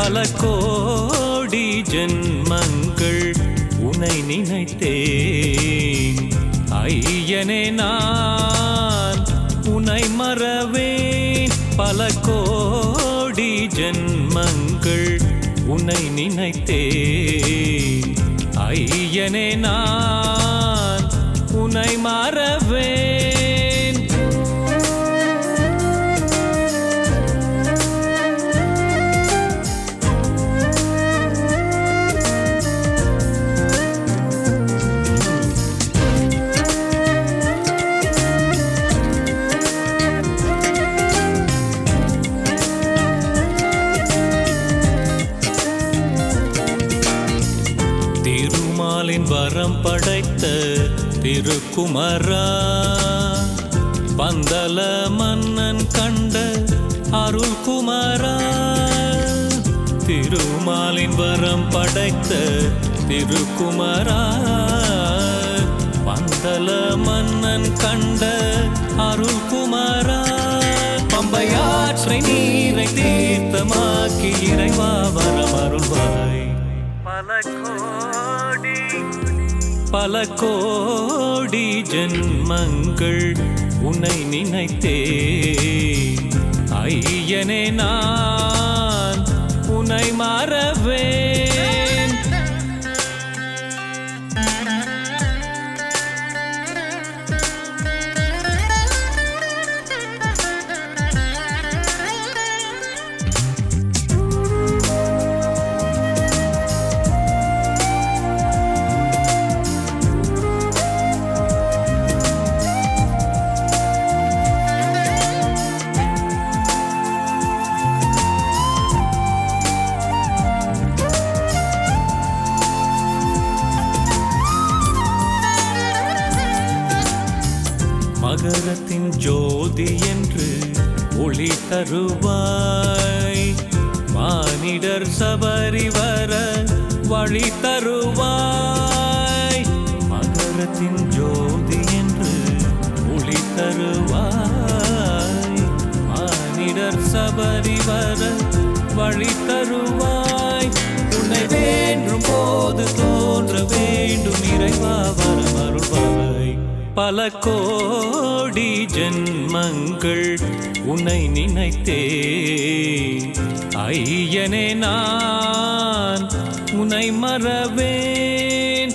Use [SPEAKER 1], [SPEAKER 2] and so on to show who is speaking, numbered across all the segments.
[SPEAKER 1] பல கோடி ஜென்மங்கள் உனை நினைத்தேன் ஐயனே நான் உனை மறவேன் பல கோடி ஜென்மங்கள் உன்னை நினைத்தேன் ஐயனே நான் உன்னை மறவேன் திருமாலின் வரம் படைத்த திருக்குமரா பந்தல மன்னன் கண்ட அருள் குமரா திருமாலின் வரம் படைத்த திருக்குமரா பந்தல மன்னன் கண்ட அருள் குமரா பம்பையாற்றை நீரை தீர்த்தமாக்கி இறைவா வரம் அருள்வாய் பல கோடி ஜென்மங்கள் உன்னை நினைத்தேன் ஐயனே நான் உன்னை மறவேன் மகரத்தின் ஜோதி என்று ஒளி தருவாய் மானிடர் சபரி வர வழி தருவாய் மகரத்தின் ஜோதி என்று ஒளி தருவாய் மானிடர் சபரி வர வழி தருவாய் உன்னை வேண்டும் போது தோன்ற வேண்டும் இறைவா வரம் அருள்வாய் பல கோடி ஜென்மங்கள் உன்னை நினைத்தேன் ஐயனே நான் உன்னை மறவேன்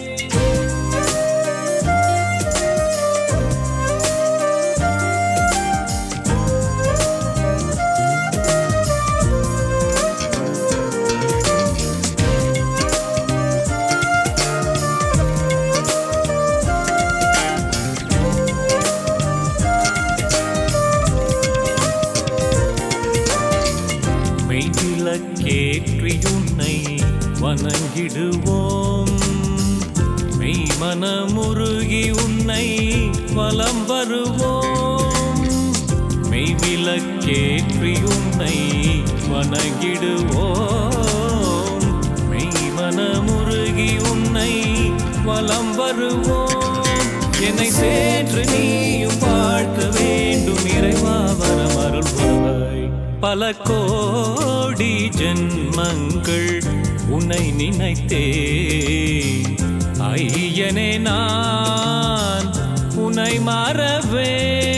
[SPEAKER 1] மெய்விளக்கேற்றி உன்னை வணங்கிடுவோம் மெய் மனமுருகி உன்னை வலம் வருவோம் மெய்விளக்கேற்றி உன்னை வணங்கிடுவோம் மெய் மனமுருகி உன்னை வலம் வருவோம் என்னை சேற்று நீயும் வாழ்க்க வேண்டும் இறைவா வரம் அருள்வாய் பல கோடி ஜென்மங்கள் உன்னை நினைத்தேன் ஐயனே நான் உன்னை மறவேன்